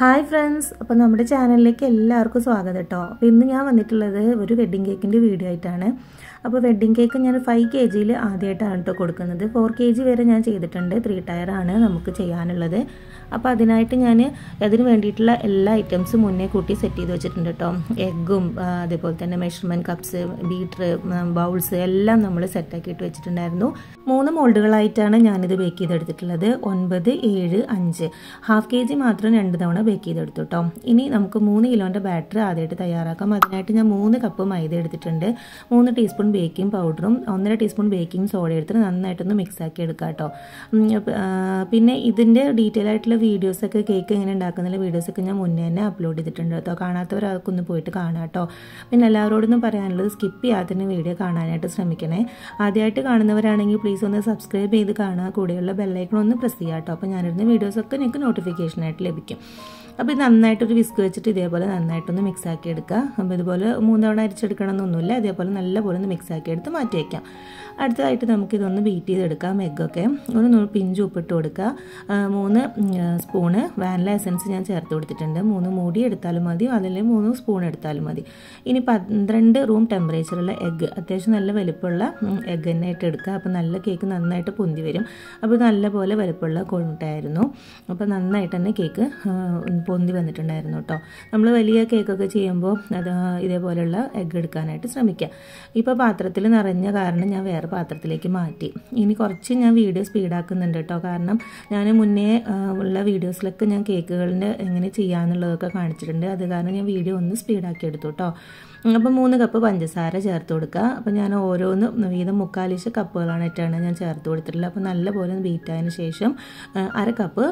hi friends അപ്പോൾ നമ്മുടെ ചാനലിലേക്ക് എല്ലാവർക്കും സ്വാഗതം കേട്ടോ അപ്പോൾ ഇന്ന് ഞാൻ വന്നിട്ടുള്ളത് ഒരു വെഡ്ഡിങ് കേക്കിൻ്റെ വീഡിയോ ആയിട്ടാണ് അപ്പോൾ വെഡ്ഡിങ് കേക്ക് ഞാൻ ഫൈവ് കെ ജിയിൽ ആദ്യമായിട്ടാണ് കേട്ടോ കൊടുക്കുന്നത് ഫോർ കെ ജി വരെ ഞാൻ ചെയ്തിട്ടുണ്ട് ത്രീ ടയറാണ് നമുക്ക് ചെയ്യാനുള്ളത് അപ്പോൾ അതിനായിട്ട് ഞാൻ അതിന് വേണ്ടിയിട്ടുള്ള എല്ലാ ഐറ്റംസും മുന്നേ കൂട്ടി സെറ്റ് ചെയ്ത് വെച്ചിട്ടുണ്ട് കേട്ടോ എഗ്ഗും അതേപോലെ തന്നെ മെഷർമെൻറ്റ് കപ്സ് ബീറ്റർ ബൗൾസ് എല്ലാം നമ്മൾ സെറ്റാക്കിയിട്ട് വെച്ചിട്ടുണ്ടായിരുന്നു മൂന്ന് മോൾഡുകളായിട്ടാണ് ഞാനിത് ബേക്ക് ചെയ്തെടുത്തിട്ടുള്ളത് ഒൻപത് ഏഴ് അഞ്ച് ഹാഫ് കെ ജി മാത്രം രണ്ട് തവണ ബേക്ക് ചെയ്തെടുത്തു കേട്ടോ ഇനി നമുക്ക് മൂന്ന് കിലോൻ്റെ ബാറ്റർ ആദ്യമായിട്ട് തയ്യാറാക്കാം അതിനായിട്ട് ഞാൻ മൂന്ന് കപ്പ് മൈദ എടുത്തിട്ടുണ്ട് മൂന്ന് ടീസ്പൂൺ ബേക്കിംഗ് പൗഡറും ഒന്നര ടീസ്പൂൺ ബേക്കിംഗ് സോഡ എടുത്തിട്ട് നന്നായിട്ടൊന്ന് മിക്സ് ആക്കി എടുക്കാം കേട്ടോ പിന്നെ ഇതിൻ്റെ ഡീറ്റെയിൽ ആയിട്ടുള്ള വീഡിയോസൊക്കെ കേക്ക് എങ്ങനെ ഉണ്ടാക്കുന്ന വീഡിയോസൊക്കെ ഞാൻ മുന്നേ തന്നെ അപ്ലോഡ് ചെയ്തിട്ടുണ്ട് കേട്ടോ കാണാത്തവരൊക്കെ ഒന്ന് പോയിട്ട് കാണാം കേട്ടോ പിന്നെ എല്ലാവരോടൊന്നും പറയാനുള്ളത് സ്കിപ്പ് ചെയ്യാത്തതിന് വീഡിയോ കാണാനായിട്ട് ശ്രമിക്കണേ ആദ്യമായിട്ട് കാണുന്നവരാണെങ്കിൽ പ്ലീസ് ഒന്ന് സബ്സ്ക്രൈബ് ചെയ്ത് കാണുക കൂടെയുള്ള ബെല്ലൈക്കൺ ഒന്ന് പ്രസ് ചെയ്യാം കേട്ടോ അപ്പോൾ ഞാനിരുന്ന വീഡിയോസൊക്കെ നിങ്ങൾക്ക് നോട്ടിഫിക്കേഷനായിട്ട് ലഭിക്കും അപ്പോൾ ഇത് നന്നായിട്ടൊരു വിസ്ക് വെച്ചിട്ട് ഇതേപോലെ നന്നായിട്ടൊന്ന് മിക്സ് ആക്കി എടുക്കുക അപ്പോൾ ഇതുപോലെ മൂന്ന് തവണ അരിച്ചെടുക്കണം എന്നൊന്നുമില്ല ഇതേപോലെ നല്ലപോലെ ഒന്ന് മിക്സ് ആക്കി എടുത്ത് മാറ്റി വയ്ക്കാം അടുത്തതായിട്ട് നമുക്കിതൊന്ന് ബീറ്റ് ചെയ്തെടുക്കാം എഗ്ഗൊക്കെ ഒന്ന് പിഞ്ച് ഉപ്പിട്ട് കൊടുക്കുക മൂന്ന് സ്പൂണ് വാനില എസൻസ് ഞാൻ ചേർത്ത് കൊടുത്തിട്ടുണ്ട് മൂന്ന് മൂടി എടുത്താലും മതി അല്ലെങ്കിൽ മൂന്ന് സ്പൂൺ എടുത്താലും മതി ഇനി പന്ത്രണ്ട് റൂം ടെമ്പറേച്ചറുള്ള എഗ്ഗ് അത്യാവശ്യം നല്ല വലുപ്പമുള്ള എഗ്ഗ് തന്നെ ആയിട്ട് എടുക്കുക അപ്പോൾ നല്ല കേക്ക് നന്നായിട്ട് പൊന്തി വരും അപ്പോൾ നല്ലപോലെ വലുപ്പമുള്ള കോഴിമുട്ടായിരുന്നു അപ്പോൾ നന്നായിട്ട് തന്നെ കേക്ക് പൊന്തി വന്നിട്ടുണ്ടായിരുന്നു കേട്ടോ നമ്മൾ വലിയ കേക്കൊക്കെ ചെയ്യുമ്പോൾ അത് ഇതേപോലെയുള്ള എഗ്ഗ് എടുക്കാനായിട്ട് ശ്രമിക്കുക ഇപ്പോൾ പാത്രത്തിൽ നിറഞ്ഞ കാരണം ഞാൻ വേറെ പാത്രത്തിലേക്ക് മാറ്റി ഇനി കുറച്ച് ഞാൻ വീഡിയോ സ്പീഡാക്കുന്നുണ്ട് കേട്ടോ കാരണം ഞാൻ മുന്നേ ഉള്ള വീഡിയോസിലൊക്കെ ഞാൻ കേക്കുകളുടെ എങ്ങനെ ചെയ്യാമെന്നുള്ളതൊക്കെ കാണിച്ചിട്ടുണ്ട് അത് കാരണം ഞാൻ വീഡിയോ ഒന്ന് സ്പീഡാക്കി എടുത്തു കേട്ടോ അപ്പോൾ മൂന്ന് കപ്പ് പഞ്ചസാര ചേർത്ത് കൊടുക്കുക അപ്പോൾ ഞാൻ ഓരോന്ന് വീതം മുക്കാലിശ കപ്പുകളാണിട്ടാണ് ഞാൻ ചേർത്ത് കൊടുത്തിട്ടുള്ളത് അപ്പോൾ നല്ലപോലെ ബീറ്റായതിന് ശേഷം അര കപ്പ്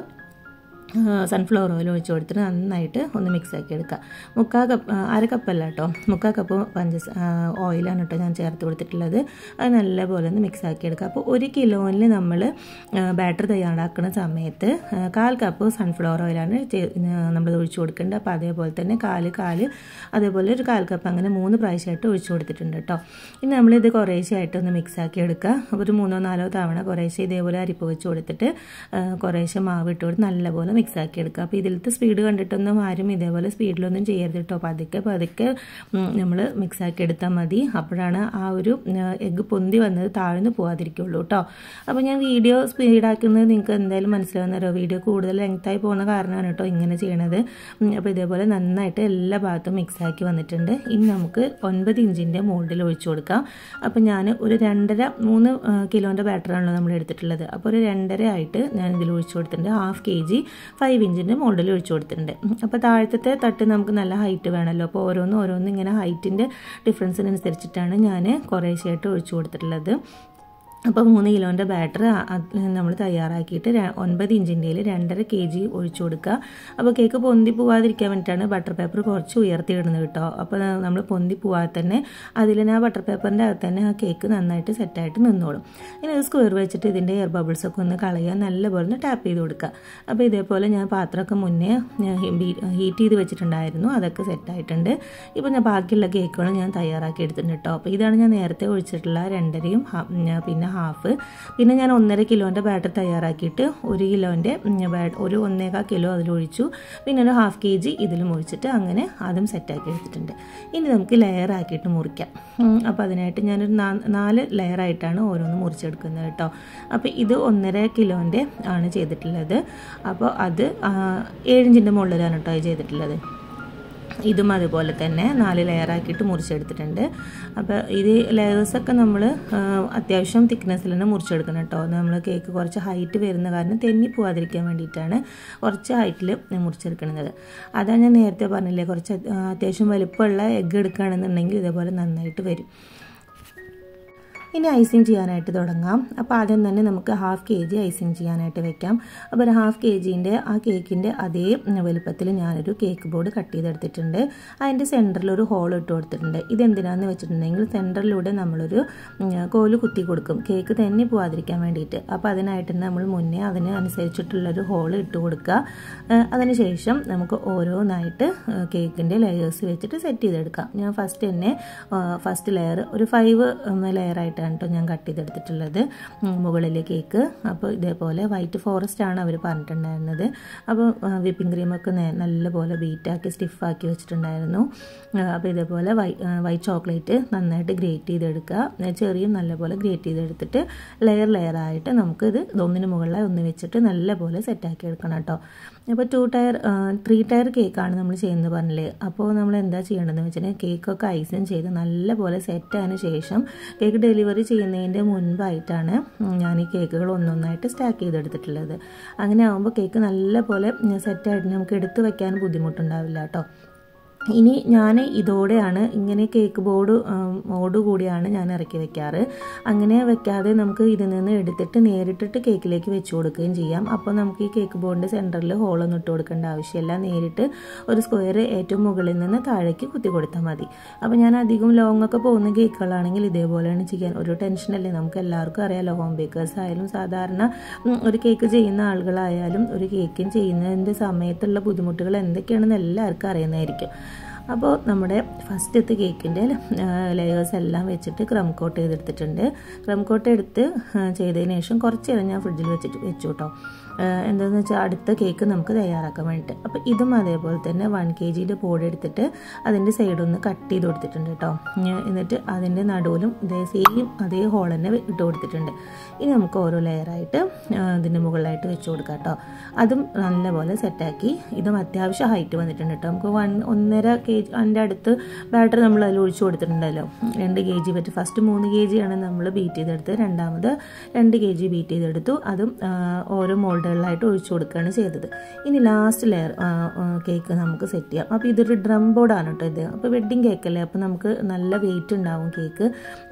സൺഫ്ലവർ ഓയിൽ ഒഴിച്ച് കൊടുത്തിട്ട് നന്നായിട്ട് ഒന്ന് മിക്സ് ആക്കി എടുക്കുക മുക്കാൽ കപ്പ് അര കപ്പല്ല കേട്ടോ മുക്കാൽ കപ്പ് പഞ്ചസ ഓയിലാണ് കേട്ടോ ഞാൻ ചേർത്ത് കൊടുത്തിട്ടുള്ളത് അത് നല്ലപോലെ ഒന്ന് മിക്സ് ആക്കി എടുക്കുക അപ്പോൾ ഒരു കിലോയിൽ നമ്മൾ ബാറ്റർ തയ്യാറാക്കുന്ന സമയത്ത് കാൽ കപ്പ് സൺഫ്ലവർ ഓയിലാണ് നമ്മൾ ഒഴിച്ചു കൊടുക്കേണ്ടത് അപ്പോൾ അതേപോലെ തന്നെ കാല് കാല് അതേപോലെ ഒരു കാൽ കപ്പ് അങ്ങനെ മൂന്ന് പ്രാവശ്യമായിട്ട് ഒഴിച്ചു കൊടുത്തിട്ടുണ്ട് കേട്ടോ ഇനി നമ്മളിത് കുറേശ്ശെയായിട്ട് ഒന്ന് മിക്സ് ആക്കി എടുക്കുക ഒരു മൂന്നോ നാലോ തവണ കുറേശ്ശെ ഇതേപോലെ അരിപ്പ് വെച്ച് കൊടുത്തിട്ട് കുറേശ്ശെ മാവ് ഇട്ട് കൊടുത്ത് നല്ലപോലെ മിക്സ് ആക്കി എടുക്കുക അപ്പോൾ ഇതിലത്തെ സ്പീഡ് കണ്ടിട്ടൊന്നും ആരും ഇതേപോലെ സ്പീഡിലൊന്നും ചെയ്യരുത് കേട്ടോ പതുക്കെ പതുക്കെ നമ്മൾ മിക്സ് ആക്കി എടുത്താൽ മതി അപ്പോഴാണ് ആ ഒരു എഗ്ഗ് പൊന്തി വന്നത് താഴ്ന്നു പോകാതിരിക്കുള്ളൂ കേട്ടോ അപ്പോൾ ഞാൻ വീഡിയോ സ്പീഡാക്കുന്നത് നിങ്ങൾക്ക് എന്തായാലും മനസ്സിലാവുന്നല്ലോ വീഡിയോ കൂടുതൽ ലെങ്ത്തായി പോകുന്ന കാരണമാണ് കേട്ടോ ഇങ്ങനെ ചെയ്യണത് അപ്പോൾ ഇതേപോലെ നന്നായിട്ട് എല്ലാ ഭാഗത്തും മിക്സ് ആക്കി വന്നിട്ടുണ്ട് ഇനി നമുക്ക് ഒൻപത് ഇഞ്ചിൻ്റെ മോൾഡിൽ ഒഴിച്ചു കൊടുക്കാം അപ്പോൾ ഞാൻ ഒരു രണ്ടര മൂന്ന് കിലോൻ്റെ ബാറ്ററാണല്ലോ നമ്മൾ എടുത്തിട്ടുള്ളത് അപ്പോൾ ഒരു രണ്ടര ആയിട്ട് ഞാൻ ഇതിൽ ഒഴിച്ചു കൊടുത്തിട്ടുണ്ട് ഹാഫ് കെ ജി ഫൈവ് ഇഞ്ചിൻ്റെ മോഡൽ ഒഴിച്ചു കൊടുത്തിട്ടുണ്ട് അപ്പോൾ താഴത്തെ തട്ട് നമുക്ക് നല്ല ഹൈറ്റ് വേണമല്ലോ അപ്പോൾ ഓരോന്നും ഓരോന്നും ഇങ്ങനെ ഹൈറ്റിൻ്റെ ഡിഫറൻസിനനുസരിച്ചിട്ടാണ് ഞാൻ കുറേശ്ശായിട്ട് ഒഴിച്ചു കൊടുത്തിട്ടുള്ളത് അപ്പോൾ മൂന്ന് കിലോൻ്റെ ബാറ്റർ നമ്മൾ തയ്യാറാക്കിയിട്ട് ഒൻപത് ഇഞ്ചിൻ്റെയിൽ രണ്ടര കെ ജി ഒഴിച്ചു കൊടുക്കുക അപ്പോൾ കേക്ക് പൊന്തി പോവാതിരിക്കാൻ വേണ്ടിയിട്ടാണ് ബട്ടർ പേപ്പർ കുറച്ച് ഉയർത്തി ഇടുന്നത് കേട്ടോ അപ്പോൾ നമ്മൾ പൊന്തി പോവാതെ തന്നെ അതിൽ ആ ബട്ടർ പേപ്പറിൻ്റെ അകത്ത് തന്നെ ആ കേക്ക് നന്നായിട്ട് സെറ്റായിട്ട് നിന്നോളും ഇനി ഒരു സ്ക്വയർ വെച്ചിട്ട് ഇതിൻ്റെ എയർ ബബിൾസ് ഒക്കെ ഒന്ന് കളയുക നല്ലപോലെ ഒന്ന് ടാപ്പ് ചെയ്ത് കൊടുക്കുക അപ്പോൾ ഇതേപോലെ ഞാൻ പാത്രമൊക്കെ മുന്നേ ഹീറ്റ് ചെയ്ത് വെച്ചിട്ടുണ്ടായിരുന്നു അതൊക്കെ സെറ്റായിട്ടുണ്ട് ഇപ്പോൾ ഞാൻ ബാക്കിയുള്ള കേക്കുകൾ ഞാൻ തയ്യാറാക്കി എടുത്തിട്ടുണ്ട് കേട്ടോ അപ്പോൾ ഇതാണ് ഞാൻ നേരത്തെ ഒഴിച്ചിട്ടുള്ള രണ്ടരയും പിന്നെ ഹാഫ് പിന്നെ ഞാൻ ഒന്നര കിലോൻ്റെ ബാറ്റർ തയ്യാറാക്കിയിട്ട് ഒരു കിലോൻ്റെ ഒരു ഒന്നേകാൽ കിലോ അതിലൊഴിച്ചു പിന്നെ ഒരു ഹാഫ് കെ ജി ഇതിലും ഒഴിച്ചിട്ട് അങ്ങനെ അതും സെറ്റാക്കി എടുത്തിട്ടുണ്ട് ഇനി നമുക്ക് ലെയർ ആക്കിയിട്ട് മുറിക്കാം അപ്പോൾ അതിനായിട്ട് ഞാനൊരു നാല് ലെയറായിട്ടാണ് ഓരോന്ന് മുറിച്ചെടുക്കുന്നത് കേട്ടോ അപ്പോൾ ഇത് ഒന്നര കിലോൻ്റെ ആണ് ചെയ്തിട്ടുള്ളത് അപ്പോൾ അത് ഏഴിഞ്ചിൻ്റെ മുകളിലാണ് കേട്ടോ ചെയ്തിട്ടുള്ളത് ഇതും അതുപോലെ തന്നെ നാല് ലെയറാക്കിയിട്ട് മുറിച്ചെടുത്തിട്ടുണ്ട് അപ്പോൾ ഇത് ലെയേഴ്സൊക്കെ നമ്മൾ അത്യാവശ്യം തിക്നെസ്സിൽ തന്നെ മുറിച്ചെടുക്കണം കേട്ടോ നമ്മൾ കേക്ക് കുറച്ച് ഹൈറ്റ് വരുന്ന കാരണം തെന്നി പോകാതിരിക്കാൻ വേണ്ടിയിട്ടാണ് കുറച്ച് ഹൈറ്റിൽ മുറിച്ചെടുക്കുന്നത് അതാണ് ഞാൻ നേരത്തെ പറഞ്ഞില്ലേ കുറച്ച് അത്യാവശ്യം വലുപ്പമുള്ള എഗ്ഗ് എടുക്കുകയാണെന്നുണ്ടെങ്കിൽ ഇതേപോലെ നന്നായിട്ട് വരും ഇനി ഐസിങ് ചെയ്യാനായിട്ട് തുടങ്ങാം അപ്പോൾ ആദ്യം തന്നെ നമുക്ക് ഹാഫ് കെ ജി ഐസിങ് ചെയ്യാനായിട്ട് വെക്കാം അപ്പോൾ ഒരു ഹാഫ് കെ ജീൻ്റെ ആ കേക്കിൻ്റെ അതേ വലുപ്പത്തിൽ ഞാനൊരു കേക്ക് ബോർഡ് കട്ട് ചെയ്തെടുത്തിട്ടുണ്ട് അതിൻ്റെ സെൻറ്ററിൽ ഒരു ഹോൾ ഇട്ട് കൊടുത്തിട്ടുണ്ട് ഇതെന്തിനാന്ന് വെച്ചിട്ടുണ്ടെങ്കിൽ സെൻറ്ററിലൂടെ നമ്മളൊരു കോല് കുത്തി കൊടുക്കും കേക്ക് തന്നെ പോവാതിരിക്കാൻ വേണ്ടിയിട്ട് അപ്പോൾ അതിനായിട്ട് നമ്മൾ മുന്നേ അതിന് അനുസരിച്ചിട്ടുള്ളൊരു ഹോൾ ഇട്ട് കൊടുക്കുക അതിനുശേഷം നമുക്ക് ഓരോന്നായിട്ട് കേക്കിൻ്റെ ലെയേഴ്സ് വെച്ചിട്ട് സെറ്റ് ചെയ്തെടുക്കാം ഞാൻ ഫസ്റ്റ് തന്നെ ഫസ്റ്റ് ലെയർ ഒരു ഫൈവ് ലെയറായിട്ട് ആയിട്ടാണ് കേട്ടോ ഞാൻ കട്ട് ചെയ്തെടുത്തിട്ടുള്ളത് മുകളിൽ കേക്ക് അപ്പോൾ ഇതേപോലെ വൈറ്റ് ഫോറസ്റ്റ് ആണ് അവർ പറഞ്ഞിട്ടുണ്ടായിരുന്നത് അപ്പോൾ വിപ്പിംഗ് ക്രീമൊക്കെ നല്ലപോലെ ബീറ്റാക്കി സ്റ്റിഫാക്കി വെച്ചിട്ടുണ്ടായിരുന്നു അപ്പോൾ ഇതേപോലെ വൈ വൈറ്റ് ചോക്ലേറ്റ് നന്നായിട്ട് ഗ്രേറ്റ് ചെയ്തെടുക്കുക ചെറിയും നല്ലപോലെ ഗ്രേറ്റ് ചെയ്തെടുത്തിട്ട് ലെയർ ലെയറായിട്ട് നമുക്കിത് ഒന്നിന് മുകളിലായി ഒന്ന് വെച്ചിട്ട് നല്ലപോലെ സെറ്റാക്കി എടുക്കണം കേട്ടോ അപ്പോൾ ടു ടയർ ത്രീ ടയർ കേക്കാണ് നമ്മൾ ചെയ്യുന്നത് പറഞ്ഞില്ലേ അപ്പോൾ നമ്മൾ എന്താ ചെയ്യേണ്ടതെന്ന് വെച്ചിട്ടുണ്ടെങ്കിൽ കേക്കൊക്കെ ഐസിങ് ചെയ്ത് നല്ലപോലെ സെറ്റായതിനു ശേഷം കേക്ക് ഡെലിവറി ചെയ്യുന്നതിൻ്റെ മുൻപായിട്ടാണ് ഞാൻ ഈ കേക്കുകൾ ഒന്നൊന്നായിട്ട് സ്റ്റാക്ക് ചെയ്തെടുത്തിട്ടുള്ളത് അങ്ങനെ ആകുമ്പോൾ കേക്ക് നല്ലപോലെ സെറ്റായിട്ട് നമുക്ക് എടുത്തു വെക്കാൻ ബുദ്ധിമുട്ടുണ്ടാവില്ല കേട്ടോ ഇനി ഞാൻ ഇതോടെയാണ് ഇങ്ങനെ കേക്ക് ബോർഡ് ഓട് കൂടിയാണ് ഞാൻ ഇറക്കി വെക്കാറ് അങ്ങനെ വെക്കാതെ നമുക്ക് ഇതിൽ നിന്ന് എടുത്തിട്ട് നേരിട്ടിട്ട് കേക്കിലേക്ക് വെച്ച് കൊടുക്കുകയും ചെയ്യാം അപ്പോൾ നമുക്ക് ഈ കേക്ക് ബോർഡിൻ്റെ സെൻറ്ററിൽ ഹോളൊന്നും ഇട്ട് കൊടുക്കേണ്ട ആവശ്യമില്ല നേരിട്ട് ഒരു സ്ക്വയർ ഏറ്റവും മുകളിൽ നിന്ന് താഴേക്ക് കുത്തി കൊടുത്താൽ മതി അപ്പോൾ ഞാൻ അധികം ലോങ് ഒക്കെ പോകുന്ന കേക്കുകളാണെങ്കിൽ ഇതേപോലെയാണ് ചെയ്യാൻ ഒരു ടെൻഷനല്ലേ നമുക്ക് എല്ലാവർക്കും അറിയാലോ ഹോം ബേക്കേഴ്സ് ആയാലും സാധാരണ ഒരു കേക്ക് ചെയ്യുന്ന ആളുകളായാലും ഒരു കേക്കിന് ചെയ്യുന്നതിൻ്റെ സമയത്തുള്ള ബുദ്ധിമുട്ടുകൾ എന്തൊക്കെയാണെന്ന് എല്ലാവർക്കും അറിയുന്നതായിരിക്കും അപ്പോൾ നമ്മുടെ ഫസ്റ്റത്തെ കേക്കിൻ്റെ ലെയേഴ്സ് എല്ലാം വെച്ചിട്ട് ക്രം കോട്ട് ചെയ്തെടുത്തിട്ടുണ്ട് ക്രം കോട്ട് എടുത്ത് ചെയ്തതിന് ശേഷം കുറച്ച് നേരം ഞാൻ ഫ്രിഡ്ജിൽ വെച്ചിട്ട് വെച്ചു കേട്ടോ എന്താണെന്ന് വെച്ചാൽ അടുത്ത കേക്ക് നമുക്ക് തയ്യാറാക്കാൻ വേണ്ടിയിട്ട് അപ്പോൾ ഇതും അതേപോലെ തന്നെ വൺ കെ ജിയുടെ ബോർഡ് എടുത്തിട്ട് അതിൻ്റെ സൈഡൊന്ന് കട്ട് ചെയ്ത് കൊടുത്തിട്ടുണ്ട് കേട്ടോ എന്നിട്ട് അതിൻ്റെ നടുവിലും ഇതേ സെയിം അതേ ഹോൾ തന്നെ ഇട്ട് കൊടുത്തിട്ടുണ്ട് ഇനി നമുക്ക് ഓരോ ലെയറായിട്ട് ഇതിൻ്റെ മുകളിലായിട്ട് വെച്ച് കൊടുക്കാം കേട്ടോ അതും നല്ലപോലെ സെറ്റാക്കി ഇതും അത്യാവശ്യം ഹൈറ്റ് വന്നിട്ടുണ്ട് കേട്ടോ നമുക്ക് വൺ ഒന്നര കെ ജി അതിൻ്റെ അടുത്ത് ബാറ്റർ നമ്മൾ അതിൽ ഒഴിച്ചു കൊടുത്തിട്ടുണ്ടല്ലോ രണ്ട് കെ ജി പറ്റി ഫസ്റ്റ് മൂന്ന് കെ ജിയാണ് നമ്മൾ ബീറ്റ് ചെയ്തെടുത്ത് രണ്ടാമത് രണ്ട് കെ ജി ബീറ്റ് ചെയ്തെടുത്തു അതും ഓരോ മോൾഡുകളിലായിട്ട് ഒഴിച്ചു കൊടുക്കുകയാണ് ചെയ്തത് ഇനി ലാസ്റ്റ് ലെയർ കേക്ക് നമുക്ക് സെറ്റ് ചെയ്യാം അപ്പോൾ ഇതൊരു ഡ്രം ബോർഡാണ് കേട്ടോ ഇത് അപ്പോൾ വെഡ്ഡിങ് കേക്കല്ലേ അപ്പോൾ നമുക്ക് നല്ല വെയിറ്റ് ഉണ്ടാവും കേക്ക്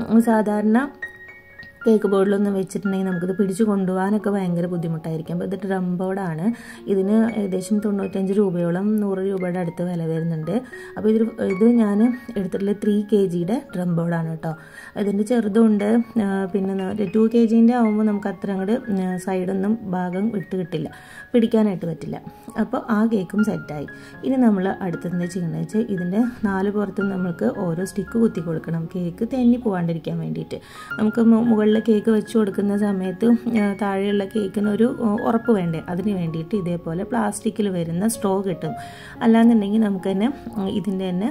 സാധാരണ കേക്ക് ബോർഡിലൊന്നും വെച്ചിട്ടുണ്ടെങ്കിൽ നമുക്കിത് പിടിച്ചു കൊണ്ടുപോകാനൊക്കെ ഭയങ്കര ബുദ്ധിമുട്ടായിരിക്കും അപ്പോൾ ഇത് ഡ്രം ബോർഡാണ് ഇതിന് ഏകദേശം തൊണ്ണൂറ്റഞ്ച് രൂപയോളം നൂറ് രൂപയുടെ അടുത്ത് വില വരുന്നുണ്ട് അപ്പോൾ ഇത് ഇത് ഞാൻ എടുത്തിട്ടുള്ള ത്രീ കെ ജിയുടെ ഡ്രം ബോർഡാണ് കേട്ടോ ഇതിൻ്റെ ചെറുതുണ്ട് പിന്നെ ടു കെ ജീൻ്റെ ആകുമ്പോൾ നമുക്ക് അത്ര അങ്ങോട്ട് സൈഡൊന്നും ഭാഗം വിട്ട് കിട്ടില്ല പിടിക്കാനായിട്ട് പറ്റില്ല അപ്പോൾ ആ കേക്കും സെറ്റായി ഇനി നമ്മൾ അടുത്തത് ചെയ്യണമെന്ന് വെച്ചാൽ ഇതിൻ്റെ നാല് പുറത്തും നമുക്ക് ഓരോ സ്റ്റിക്ക് കുത്തി കൊടുക്കണം കേക്ക് തെന്നി പോകാണ്ടിരിക്കാൻ വേണ്ടിയിട്ട് നമുക്ക് മുകളിൽ കേക്ക് വെച്ച് കൊടുക്കുന്ന സമയത്ത് താഴെയുള്ള കേക്കിന് ഒരു ഉറപ്പ് വേണ്ടേ അതിന് വേണ്ടിയിട്ട് ഇതേപോലെ പ്ലാസ്റ്റിക്കിൽ വരുന്ന സ്ട്രോ കിട്ടും അല്ലാന്നുണ്ടെങ്കിൽ നമുക്ക് തന്നെ ഇതിൻ്റെ തന്നെ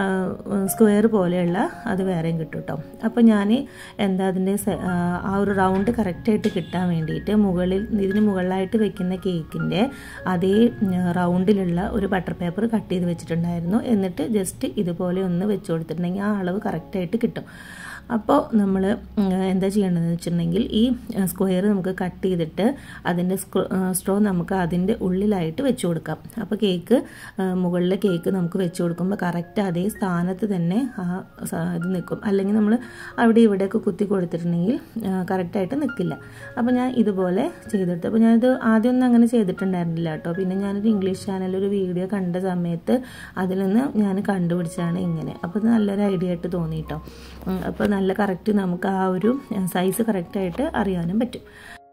സ്ക്വയർ പോലെയുള്ള അത് വേറെയും കിട്ടും കേട്ടോ അപ്പോൾ ഞാൻ എന്താ അതിൻ്റെ ആ ഒരു റൗണ്ട് കറക്റ്റായിട്ട് കിട്ടാൻ വേണ്ടിയിട്ട് മുകളിൽ ഇതിന് മുകളിലായിട്ട് വെക്കുന്ന കേക്കിൻ്റെ അതേ റൗണ്ടിലുള്ള ഒരു ബട്ടർ പേപ്പർ കട്ട് ചെയ്ത് വെച്ചിട്ടുണ്ടായിരുന്നു എന്നിട്ട് ജസ്റ്റ് ഇതുപോലെ ഒന്ന് വെച്ച് കൊടുത്തിട്ടുണ്ടെങ്കിൽ ആ അളവ് കറക്റ്റായിട്ട് കിട്ടും അപ്പോൾ നമ്മൾ എന്താ ചെയ്യേണ്ടതെന്ന് വെച്ചിട്ടുണ്ടെങ്കിൽ ഈ സ്ക്വയർ നമുക്ക് കട്ട് ചെയ്തിട്ട് അതിൻ്റെ സ്ട്രോ നമുക്ക് അതിൻ്റെ ഉള്ളിലായിട്ട് വെച്ച് കൊടുക്കാം അപ്പോൾ കേക്ക് മുകളിലെ കേക്ക് നമുക്ക് വെച്ച് കൊടുക്കുമ്പോൾ കറക്റ്റ് അതേ സ്ഥാനത്ത് തന്നെ ആ ഇത് നിൽക്കും അല്ലെങ്കിൽ നമ്മൾ അവിടെ ഇവിടെയൊക്കെ കുത്തി കൊടുത്തിട്ടുണ്ടെങ്കിൽ കറക്റ്റായിട്ട് നിൽക്കില്ല അപ്പോൾ ഞാൻ ഇതുപോലെ ചെയ്തെടുത്തു അപ്പോൾ ഞാനിത് ആദ്യമൊന്നും അങ്ങനെ ചെയ്തിട്ടുണ്ടായിരുന്നില്ല കേട്ടോ പിന്നെ ഞാനൊരു ഇംഗ്ലീഷ് ചാനലിൽ ഒരു വീഡിയോ കണ്ട സമയത്ത് അതിൽ നിന്ന് ഞാൻ കണ്ടുപിടിച്ചാണ് ഇങ്ങനെ അപ്പോൾ നല്ലൊരു ഐഡിയ ആയിട്ട് തോന്നി കേട്ടോ അപ്പോൾ നല്ല കറക്റ്റ് നമുക്ക് ആ ഒരു സൈസ് കറക്റ്റായിട്ട് അറിയാനും പറ്റും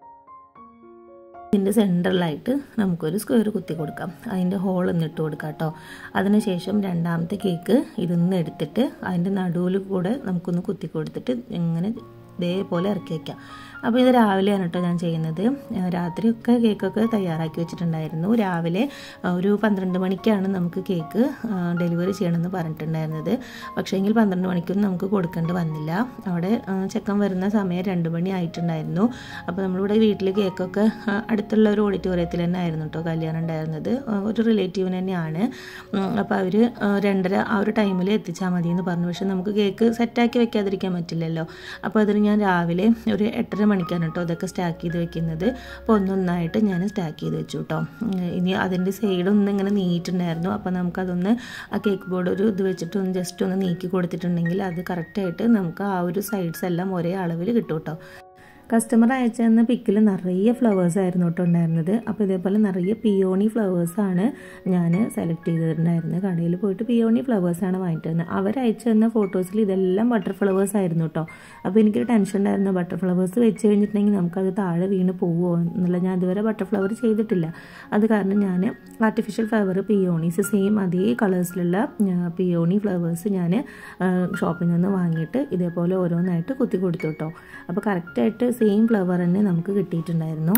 ഇതിൻ്റെ സെൻറ്ററിലായിട്ട് നമുക്കൊരു സ്ക്വയർ കുത്തി കൊടുക്കാം അതിൻ്റെ ഹോൾ ഇട്ട് കൊടുക്കാം കേട്ടോ അതിനുശേഷം രണ്ടാമത്തെ കേക്ക് ഇതിന്ന് എടുത്തിട്ട് അതിൻ്റെ നടുവിൽ കൂടെ നമുക്കൊന്ന് കുത്തി കൊടുത്തിട്ട് ഇങ്ങനെ ഇതേപോലെ ഇറക്കി വയ്ക്കാം അപ്പോൾ ഇത് രാവിലെയാണ് കേട്ടോ ഞാൻ ചെയ്യുന്നത് രാത്രിയൊക്കെ കേക്കൊക്കെ തയ്യാറാക്കി വെച്ചിട്ടുണ്ടായിരുന്നു രാവിലെ ഒരു പന്ത്രണ്ട് മണിക്കാണ് നമുക്ക് കേക്ക് ഡെലിവറി ചെയ്യണമെന്ന് പറഞ്ഞിട്ടുണ്ടായിരുന്നത് പക്ഷേങ്കിൽ പന്ത്രണ്ട് മണിക്കൊന്നും നമുക്ക് കൊടുക്കേണ്ടി വന്നില്ല അവിടെ ചെക്കൻ വരുന്ന സമയം രണ്ട് മണി ആയിട്ടുണ്ടായിരുന്നു അപ്പോൾ നമ്മളിവിടെ വീട്ടിൽ കേക്കൊക്കെ അടുത്തുള്ള ഒരു ഓഡിറ്റോറിയത്തിൽ തന്നെ ആയിരുന്നു കേട്ടോ കല്യാണം ഉണ്ടായിരുന്നത് ഒരു റിലേറ്റീവ് തന്നെയാണ് അപ്പോൾ അവർ രണ്ടര ആ ഒരു ടൈമിൽ എത്തിച്ചാൽ മതി എന്ന് പറഞ്ഞു പക്ഷേ നമുക്ക് കേക്ക് സെറ്റാക്കി വെക്കാതിരിക്കാൻ പറ്റില്ലല്ലോ അപ്പോൾ അതിന് ഞാൻ രാവിലെ ഒരു എട്ടര മണിക്കാണ് കേട്ടോ ഇതൊക്കെ സ്റ്റാക്ക് ചെയ്ത് വെക്കുന്നത് അപ്പോൾ ഒന്നൊന്നായിട്ട് ഞാൻ സ്റ്റാക്ക് ചെയ്ത് വെച്ചു കേട്ടോ ഇനി അതിൻ്റെ സൈഡൊന്നും ഇങ്ങനെ നീയിട്ടുണ്ടായിരുന്നു അപ്പോൾ നമുക്കതൊന്ന് ആ കേക്ക് ബോർഡ് ഒരു ഇത് വെച്ചിട്ട് ഒന്ന് ജസ്റ്റ് ഒന്ന് നീക്കി കൊടുത്തിട്ടുണ്ടെങ്കിൽ അത് കറക്റ്റായിട്ട് നമുക്ക് ആ ഒരു സൈഡ്സ് എല്ലാം ഒരേ അളവിൽ കിട്ടും കേട്ടോ കസ്റ്റമർ അയച്ചു തന്ന പിക്കിൽ നിറയെ ഫ്ലവേഴ്സ് ആയിരുന്നു കേട്ടോ ഉണ്ടായിരുന്നത് അപ്പോൾ ഇതേപോലെ നിറയെ പിയോണി ഫ്ലവേഴ്സാണ് ഞാൻ സെലക്ട് ചെയ്തിട്ടുണ്ടായിരുന്നത് കടയിൽ പോയിട്ട് പിയോണി ഫ്ലവേഴ്സാണ് വാങ്ങിയിട്ട് തന്നത് അവർ അയച്ചു തന്ന ഫോട്ടോസിൽ ഇതെല്ലാം ബട്ടർ ഫ്ലവേഴ്സ് ആയിരുന്നു കേട്ടോ അപ്പോൾ എനിക്കൊരു ടെൻഷൻ ഉണ്ടായിരുന്നു ബട്ടർ ഫ്ലവേഴ്സ് വെച്ച് കഴിഞ്ഞിട്ടുണ്ടെങ്കിൽ നമുക്കത് താഴെ വീണ് പോവുമോ എന്നുള്ള ഞാൻ ഇതുവരെ ബട്ടർ ഫ്ലവർ ചെയ്തിട്ടില്ല അത് കാരണം ഞാൻ ആർട്ടിഫിഷ്യൽ ഫ്ലവർ പിയോണീസ് സെയിം അതേ കളേഴ്സിലുള്ള പിയോണി ഫ്ലവേഴ്സ് ഞാൻ ഷോപ്പിൽ നിന്ന് വാങ്ങിയിട്ട് ഇതേപോലെ ഓരോന്നായിട്ട് കുത്തി കൊടുത്തു കേട്ടോ അപ്പോൾ കറക്റ്റായിട്ട് സെയിം ഫ്ലവർ തന്നെ നമുക്ക് കിട്ടിയിട്ടുണ്ടായിരുന്നു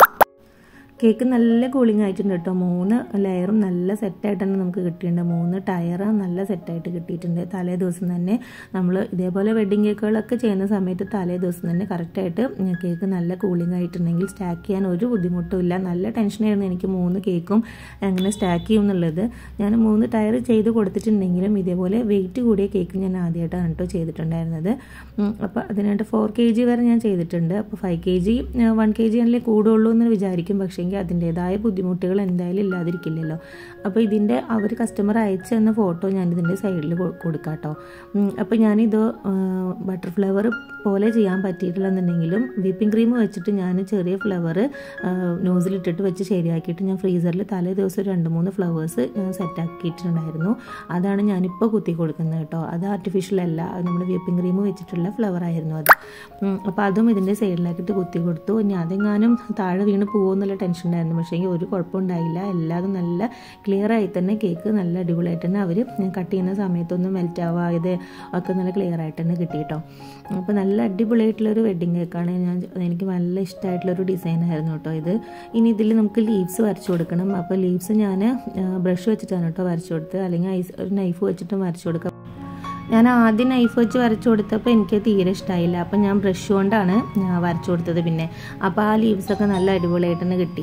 കേക്ക് നല്ല കൂളിംഗ് ആയിട്ടുണ്ട് കേട്ടോ മൂന്ന് ലെയറും നല്ല സെറ്റായിട്ട് തന്നെ നമുക്ക് കിട്ടിയിട്ടുണ്ട് മൂന്ന് ടയർ നല്ല സെറ്റായിട്ട് കിട്ടിയിട്ടുണ്ട് തലേ ദിവസം തന്നെ നമ്മൾ ഇതേപോലെ വെഡ്ഡിങ് കേക്കുകളൊക്കെ ചെയ്യുന്ന സമയത്ത് തലേ ദിവസം തന്നെ കറക്റ്റായിട്ട് കേക്ക് നല്ല കൂളിംഗ് ആയിട്ടുണ്ടെങ്കിൽ സ്റ്റാക്ക് ചെയ്യാൻ ഒരു ബുദ്ധിമുട്ടും ഇല്ല നല്ല ടെൻഷനായിരുന്നു എനിക്ക് മൂന്ന് കേക്കും എങ്ങനെ സ്റ്റാക്ക് ചെയ്യും എന്നുള്ളത് ഞാൻ മൂന്ന് ടയർ ചെയ്ത് കൊടുത്തിട്ടുണ്ടെങ്കിലും ഇതേപോലെ വെയിറ്റ് കൂടിയ കേക്ക് ഞാൻ ആദ്യമായിട്ടാണ് കേട്ടോ ചെയ്തിട്ടുണ്ടായിരുന്നത് അപ്പോൾ അതിനായിട്ട് ഫോർ കെ ജി വരെ ഞാൻ ചെയ്തിട്ടുണ്ട് അപ്പോൾ five K G one K G ആണല്ലേ കൂടുള്ളൂ എന്ന് വിചാരിക്കും പക്ഷേ എങ്കിൽ അതിൻ്റേതായ ബുദ്ധിമുട്ടുകൾ എന്തായാലും ഇല്ലാതിരിക്കില്ലല്ലോ അപ്പോൾ ഇതിൻ്റെ അവർ കസ്റ്റമർ അയച്ചു തന്ന ഫോട്ടോ ഞാൻ ഇതിൻ്റെ സൈഡിൽ കൊടുക്കാം കേട്ടോ അപ്പോൾ ഞാനിത് ബട്ടർ ഫ്ലവർ പോലെ ചെയ്യാൻ പറ്റിയിട്ടില്ലെന്നുണ്ടെങ്കിലും വിപ്പിംഗ് ക്രീം വെച്ചിട്ട് ഞാൻ ചെറിയ ഫ്ലവർ നോസിലിട്ടിട്ട് വെച്ച് ശരിയാക്കിയിട്ട് ഞാൻ ഫ്രീസറിൽ തലേ ദിവസം രണ്ട് മൂന്ന് ഫ്ലവേഴ്സ് ഞാൻ സെറ്റാക്കിയിട്ടുണ്ടായിരുന്നു അതാണ് ഞാനിപ്പോൾ കുത്തി കൊടുക്കുന്നത് കേട്ടോ അത് ആർട്ടിഫിഷ്യൽ അല്ല അത് നമ്മുടെ വിപ്പിംഗ് ക്രീം വെച്ചിട്ടുള്ള ഫ്ലവർ ആയിരുന്നു അത് അപ്പോൾ അതും ഇതിൻ്റെ സൈഡിലാക്കിയിട്ട് കുത്തി കൊടുത്തു ഇനി അതെങ്ങാനും താഴെ വീണ് പോകുമെന്നുള്ള ടെൻഷൻ ഉണ്ടായിരുന്നു പക്ഷേ ഒരു കുഴപ്പമുണ്ടായില്ല എല്ലാതും നല്ല ക്ലിയർ ആയി തന്നെ കേക്ക് നല്ല അടിപൊളിയായിട്ട് തന്നെ അവർ കട്ട് ചെയ്യുന്ന സമയത്തൊന്നും മെൽറ്റ് ആവാതെ ഒക്കെ നല്ല ക്ലിയർ ആയിട്ട് തന്നെ കിട്ടി കേട്ടോ അപ്പോൾ നല്ല അടിപൊളിയായിട്ടുള്ളൊരു വെഡ്ഡിങ് കേക്കാണ് ഞാൻ എനിക്ക് നല്ല ഇഷ്ടമായിട്ടുള്ളൊരു ഡിസൈൻ ആയിരുന്നു കേട്ടോ ഇത് ഇനി ഇതിൽ നമുക്ക് ലീവ്സ് വരച്ചു കൊടുക്കണം അപ്പോൾ ലീവ്സ് ഞാൻ ബ്രഷ് വെച്ചിട്ടാണ് കേട്ടോ വരച്ചു കൊടുത്തത് അല്ലെങ്കിൽ ഐസ് ഒരു നൈഫ് വെച്ചിട്ടും വരച്ചു കൊടുക്കാം ഞാൻ ആദ്യം നൈഫ് വെച്ച് വരച്ചു കൊടുത്തപ്പോൾ എനിക്ക് തീരെ ഇഷ്ടമായില്ല അപ്പം ഞാൻ ബ്രഷ് കൊണ്ടാണ് വരച്ചു കൊടുത്തത് പിന്നെ അപ്പോൾ ആ ലീവ്സൊക്കെ നല്ല അടിപൊളിയായിട്ട് തന്നെ കിട്ടി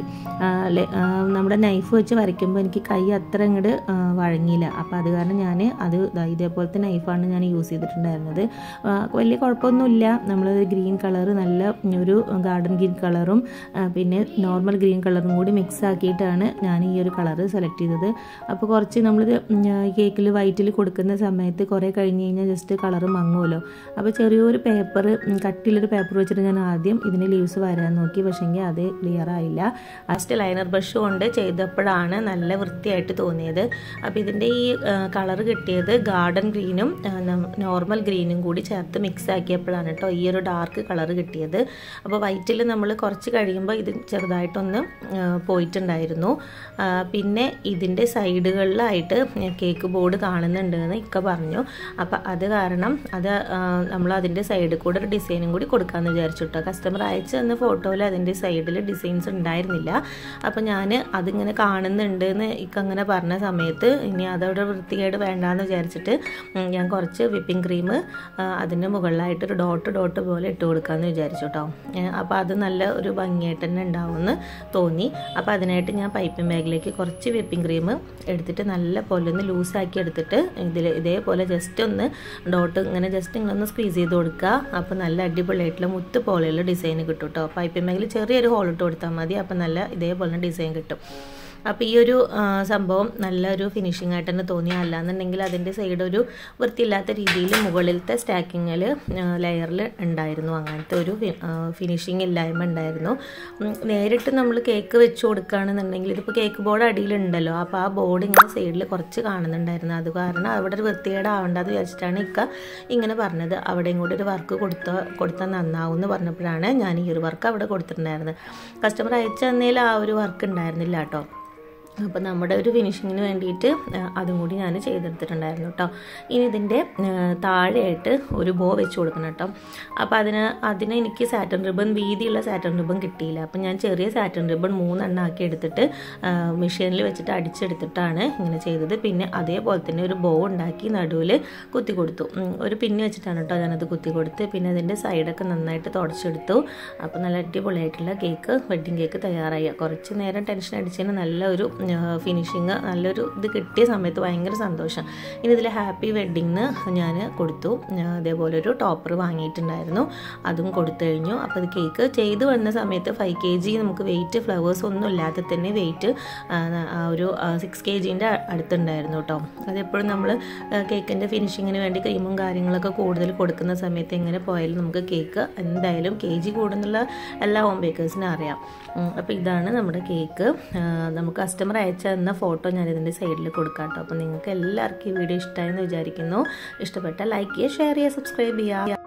നമ്മുടെ നൈഫ് വെച്ച് വരയ്ക്കുമ്പോൾ എനിക്ക് കൈ അത്ര അങ്ങോട്ട് വഴങ്ങിയില്ല അപ്പോൾ അത് കാരണം ഞാൻ അത് ഇതേപോലത്തെ നൈഫാണ് ഞാൻ യൂസ് ചെയ്തിട്ടുണ്ടായിരുന്നത് വലിയ കുഴപ്പമൊന്നുമില്ല നമ്മൾ ഗ്രീൻ കളർ നല്ല ഒരു ഗാർഡൻ ഗ്രീൻ കളറും പിന്നെ നോർമൽ ഗ്രീൻ കളറും കൂടി മിക്സ് ആക്കിയിട്ടാണ് ഞാൻ ഈ ഒരു കളർ സെലക്ട് ചെയ്തത് അപ്പോൾ കുറച്ച് നമ്മളിത് കേക്കിൽ വൈറ്റിൽ കൊടുക്കുന്ന സമയത്ത് കുറേ കഴിഞ്ഞ് കഴിഞ്ഞാൽ ജസ്റ്റ് കളർ മങ്ങുമല്ലോ അപ്പോൾ ചെറിയൊരു പേപ്പർ കട്ടിലൊരു പേപ്പർ വെച്ചിട്ട് ഞാൻ ആദ്യം ഇതിന് ലീവ്സ് വരാൻ നോക്കി പക്ഷേങ്കിൽ അത് ക്ലിയർ ആയില്ല ഫസ്റ്റ് ലൈനർ ബ്രഷ് കൊണ്ട് ചെയ്തപ്പോഴാണ് നല്ല വൃത്തിയായിട്ട് തോന്നിയത് അപ്പോൾ ഇതിൻ്റെ ഈ കളർ കിട്ടിയത് ഗാർഡൻ ഗ്രീനും നോർമൽ ഗ്രീനും കൂടി ചേർത്ത് മിക്സ് ആക്കിയപ്പോഴാണ് കേട്ടോ ഈ ഒരു ഡാർക്ക് കളർ കിട്ടിയത് അപ്പോൾ വൈറ്റിൽ നമ്മൾ കുറച്ച് കഴിയുമ്പോൾ ഇത് ചെറുതായിട്ടൊന്ന് പോയിട്ടുണ്ടായിരുന്നു പിന്നെ ഇതിൻ്റെ സൈഡുകളിലായിട്ട് കേക്ക് ബോർഡ് കാണുന്നുണ്ട് എന്ന് ഇക്ക പറഞ്ഞു അപ്പോൾ അത് കാരണം അത് നമ്മൾ അതിൻ്റെ സൈഡിൽ കൂടെ ഒരു ഡിസൈനും കൂടി കൊടുക്കാമെന്ന് വിചാരിച്ചു കേട്ടോ കസ്റ്റമർ അയച്ചു തന്ന ഫോട്ടോയിൽ അതിൻ്റെ സൈഡിൽ ഡിസൈൻസ് ഉണ്ടായിരുന്നില്ല അപ്പോൾ ഞാൻ അതിങ്ങനെ കാണുന്നുണ്ട് എന്ന് ഇക്ക അങ്ങനെ പറഞ്ഞ സമയത്ത് ഇനി അതവിടെ വൃത്തികേട് വേണ്ടാന്ന് വിചാരിച്ചിട്ട് ഞാൻ കുറച്ച് വിപ്പിംഗ് ക്രീം അതിൻ്റെ മുകളിലായിട്ടൊരു ഡോട്ട് ഡോട്ട് പോലെ ഇട്ട് കൊടുക്കാമെന്ന് വിചാരിച്ചു കേട്ടോ അപ്പോൾ അത് നല്ല ഒരു ഭംഗിയായിട്ട് തന്നെ ഉണ്ടാവുമെന്ന് തോന്നി അപ്പോൾ അതിനായിട്ട് ഞാൻ പൈപ്പിംഗ് ബാഗിലേക്ക് കുറച്ച് വിപ്പിംഗ് ക്രീം എടുത്തിട്ട് നല്ല പോലെ ഒന്ന് ലൂസാക്കി എടുത്തിട്ട് ഇതിൽ ഇതേപോലെ ജസ്റ്റ് ഒന്ന് ഡോട്ട് ഇങ്ങനെ ജസ്റ്റ് ഇങ്ങനെ ഒന്ന് സ്ക്വീസ് ചെയ്ത് കൊടുക്കുക അപ്പോൾ നല്ല അടിപൊളിയായിട്ടുള്ള മുത്ത് പോലെയുള്ള ഡിസൈൻ കിട്ടും കേട്ടോ പൈപ്പിംഗ് ബാഗിൽ ചെറിയൊരു ഹോൾ ഇട്ട് കൊടുത്താൽ മതി അപ്പോൾ നല്ല ഇതേപോലെ ഡിസൈൻ കിട്ടും അപ്പോൾ ഈ ഒരു സംഭവം നല്ലൊരു ഫിനിഷിംഗ് ആയിട്ട് തന്നെ തോന്നി അല്ലാന്നുണ്ടെങ്കിൽ അതിൻ്റെ സൈഡ് ഒരു വൃത്തിയില്ലാത്ത രീതിയിൽ മുകളിലത്തെ സ്റ്റാക്കിങ്ങിൽ ലെയറിൽ ഉണ്ടായിരുന്നു അങ്ങനത്തെ ഒരു ഫിനിഷിംഗ് ഇല്ലായ്മ ഉണ്ടായിരുന്നു നേരിട്ട് നമ്മൾ കേക്ക് വെച്ച് കൊടുക്കുകയാണെന്നുണ്ടെങ്കിൽ ഇതിപ്പോൾ കേക്ക് ബോർഡ് അടിയിലുണ്ടല്ലോ അപ്പോൾ ആ ബോർഡ് ഇങ്ങനെ സൈഡിൽ കുറച്ച് കാണുന്നുണ്ടായിരുന്നു അത് കാരണം അവിടെ ഒരു വൃത്തികേടാവണ്ടെന്ന് വിചാരിച്ചിട്ടാണ് ഇക്ക ഇങ്ങനെ പറഞ്ഞത് അവിടെയും കൂടി ഒരു വർക്ക് കൊടുത്ത കൊടുത്താൽ നന്നാവും എന്ന് പറഞ്ഞപ്പോഴാണ് ഞാൻ ഈ ഒരു വർക്ക് അവിടെ കൊടുത്തിട്ടുണ്ടായിരുന്നത് കസ്റ്റമർ അയച്ചു തന്നതിൽ ആ ഒരു വർക്ക് ഉണ്ടായിരുന്നില്ല കേട്ടോ അപ്പോൾ നമ്മുടെ ഒരു ഫിനിഷിങ്ങിന് വേണ്ടിയിട്ട് അതും കൂടി ഞാൻ ചെയ്തെടുത്തിട്ടുണ്ടായിരുന്നു കേട്ടോ ഇനി ഇതിൻ്റെ താഴെയായിട്ട് ഒരു ബോ വെച്ച് കൊടുക്കണം കേട്ടോ അപ്പോൾ അതിന് അതിന് എനിക്ക് സാറ്റൻ റിബൺ വീതിയുള്ള സാറ്റൻ റിബൺ കിട്ടിയില്ല അപ്പോൾ ഞാൻ ചെറിയ സാറ്റൻ റിബൺ മൂന്നെണ്ണം ആക്കി എടുത്തിട്ട് മെഷീനിൽ വെച്ചിട്ട് അടിച്ചെടുത്തിട്ടാണ് ഇങ്ങനെ ചെയ്തത് പിന്നെ അതേപോലെ തന്നെ ഒരു ബോ ഉണ്ടാക്കി നടുവിൽ കുത്തി കൊടുത്തു ഒരു പിന്ന് വെച്ചിട്ടാണ് കേട്ടോ ഞാനത് കുത്തി കൊടുത്ത് പിന്നെ അതിൻ്റെ സൈഡൊക്കെ നന്നായിട്ട് തുടച്ചെടുത്തു അപ്പോൾ നല്ല അടിപൊളിയായിട്ടുള്ള കേക്ക് വെഡ്ഡിങ് കേക്ക് തയ്യാറായി കുറച്ച് നേരം ടെൻഷൻ അടിച്ചതിന് നല്ല ഒരു ഫിനിഷിങ് നല്ലൊരു ഇത് കിട്ടിയ സമയത്ത് ഭയങ്കര സന്തോഷം ഇനി ഇതിൽ ഹാപ്പി വെഡ്ഡിങ്ങിന് ഞാൻ കൊടുത്തു അതേപോലെ ഒരു ടോപ്പർ വാങ്ങിയിട്ടുണ്ടായിരുന്നു അതും കൊടുത്തു കഴിഞ്ഞു അപ്പോൾ അത് കേക്ക് ചെയ്ത് വന്ന സമയത്ത് ഫൈവ് കെ ജി നമുക്ക് വെയിറ്റ് ഫ്ലവേഴ്സ് ഒന്നും ഇല്ലാതെ തന്നെ വെയിറ്റ് ഒരു സിക്സ് കെ ജീൻ്റെ അടുത്തുണ്ടായിരുന്നു കേട്ടോ അതെപ്പോഴും നമ്മൾ കേക്കിൻ്റെ ഫിനിഷിങ്ങിന് വേണ്ടി ക്രീമും കാര്യങ്ങളൊക്കെ കൂടുതൽ കൊടുക്കുന്ന സമയത്ത് എങ്ങനെ പോയാലും നമുക്ക് കേക്ക് എന്തായാലും കെ ജി കൂടുന്നുള്ള എല്ലാ ഹോം ബേക്കേഴ്സിനും അറിയാം അപ്പോൾ ഇതാണ് നമ്മുടെ കേക്ക് നമുക്ക് കസ്റ്റമർ അയച്ച തന്ന ഫോട്ടോ ഞാൻ ഇതിൻ്റെ സൈഡിൽ കൊടുക്കാം കേട്ടോ അപ്പോൾ നിങ്ങൾക്ക് എല്ലാവർക്കും ഈ വീഡിയോ ഇഷ്ടമായെന്ന് വിചാരിക്കുന്നു ഇഷ്ടപ്പെട്ടാൽ ലൈക്ക് ചെയ്യുക ഷെയർ ചെയ്യുക സബ്സ്ക്രൈബ് ചെയ്യുക